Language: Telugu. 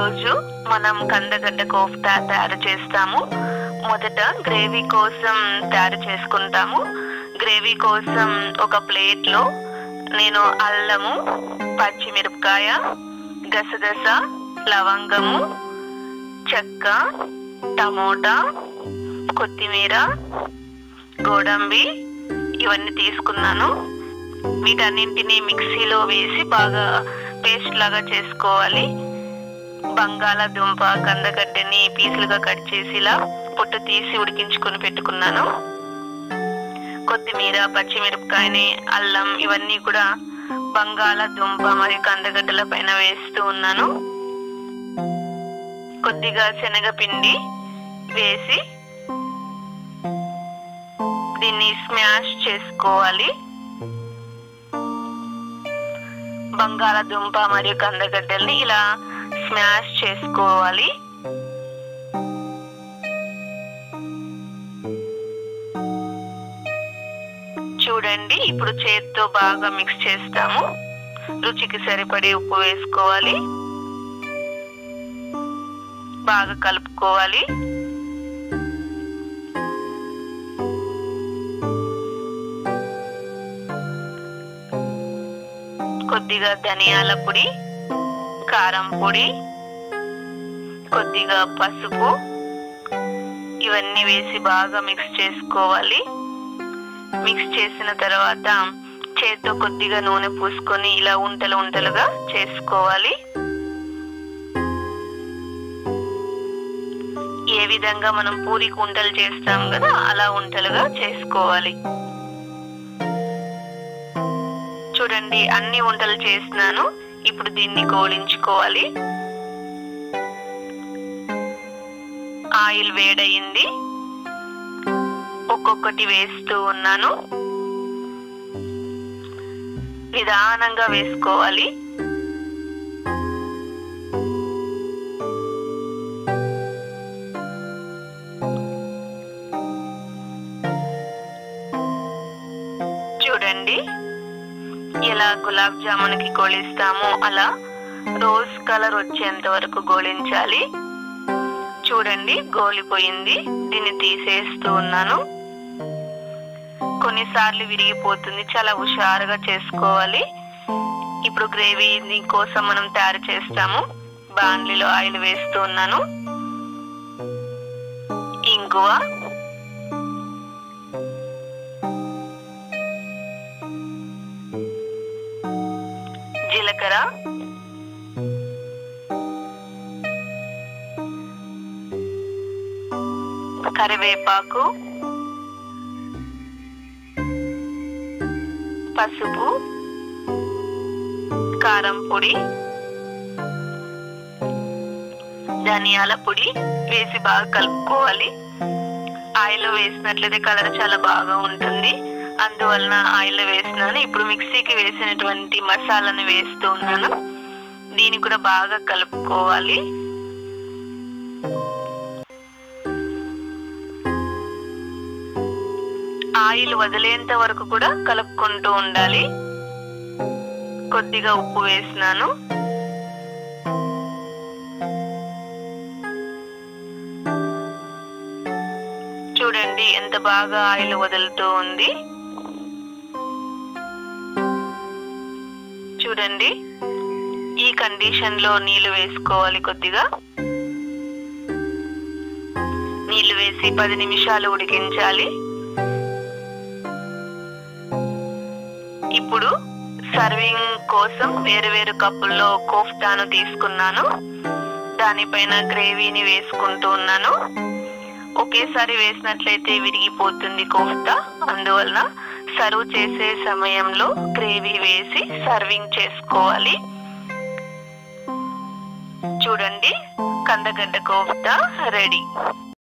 ఈరోజు మనం కందగడ్డ కోఫ్తా తయారు చేస్తాము మొదట గ్రేవీ కోసం తయారు చేసుకుంటాము గ్రేవీ కోసం ఒక ప్లేట్లో నేను అల్లము పచ్చిమిరపకాయ గసగస లవంగము చెక్క టమోటా కొత్తిమీర గోడంబి ఇవన్నీ తీసుకున్నాను వీటన్నింటినీ మిక్సీలో వేసి బాగా పేస్ట్ లాగా చేసుకోవాలి బంగాళాదుంప కందగడ్డని పీసులుగా కట్ చేసి ఇలా పొట్టు తీసి ఉడికించుకొని పెట్టుకున్నాను కొత్తిమీర పచ్చిమిరపకాయని అల్లం ఇవన్నీ కూడా బంగాళాదుంప మరియు కందగడ్డల పైన వేస్తూ ఉన్నాను కొద్దిగా శనగపిండి వేసి దీన్ని స్మాష్ చేసుకోవాలి బంగాళాదుంప మరియు కందగడ్డల్ని ఇలా స్మాష్ చేసుకోవాలి చూడండి ఇప్పుడు చేతితో బాగా మిక్స్ చేస్తాము రుచికి సరిపడే ఉప్పు వేసుకోవాలి బాగా కలుపుకోవాలి కొద్దిగా ధనియాల పొడి కారం పొడి కొద్దిగా పసుపు ఇవన్నీ వేసి బాగా మిక్స్ చేసుకోవాలి మిక్స్ చేసిన తర్వాత చేత్తో కొద్దిగా నూనె పూసుకొని ఇలా ఉంటలు ఉంటలుగా చేసుకోవాలి ఏ విధంగా మనం పూరికి ఉంటలు చేస్తాం కదా అలా ఉంటలుగా చేసుకోవాలి చూడండి అన్ని వంటలు చేసినాను ఇప్పుడు దీన్ని గోలించుకోవాలి ఆయిల్ వేడయింది ఒక్కొక్కటి వేస్తూ ఉన్నాను నిదానంగా వేసుకోవాలి చూడండి ఎలా గులాబ్ జామున్కి గోళిస్తామో అలా రోజ్ కలర్ వచ్చేంత వరకు గోళించాలి చూడండి గోలిపోయింది దీన్ని తీసేస్తూ ఉన్నాను కొన్నిసార్లు విరిగిపోతుంది చాలా హుషారుగా చేసుకోవాలి ఇప్పుడు గ్రేవీ కోసం మనం తయారు చేస్తాము బాండ్లీలో ఆయిల్ వేస్తూ ఉన్నాను ఇంగువ జీలకర్ర కరివేపాకు పసుపు కారం పొడి ధనియాల పొడి వేసి బాగా కలుపుకోవాలి ఆయిల్ వేసినట్లయితే కలర్ చాలా బాగా ఉంటుంది అందువలన ఆయిల్ వేసినాను ఇప్పుడు మిక్సీకి వేసినటువంటి మసాలాని వేస్తూ ఉన్నాను దీన్ని కూడా బాగా కలుపుకోవాలి ఆయిల్ వదిలేంత వరకు కూడా కలుపుకుంటూ ఉండాలి కొద్దిగా ఉప్పు వేసినాను చూడండి ఎంత బాగా ఆయిల్ వదులుతూ ఉంది చూడండి ఈ కండిషన్ లో నీళ్లు వేసుకోవాలి కొద్దిగా నీళ్లు వేసి పది నిమిషాలు ఉడికించాలి ఇప్పుడు సర్వింగ్ కోసం వేరు వేరు కప్పుల్లో కోఫ్తాను తీసుకున్నాను దానిపైన గ్రేవీని వేసుకుంటూ ఉన్నాను ఒకేసారి వేసినట్లయితే విరిగిపోతుంది కోఫ్తా అందువలన సర్వ్ చేసే సమయంలో గ్రేవీ వేసి సర్వింగ్ చేసుకోవాలి చూడండి కందగడ్డ కోఫ్తా రెడీ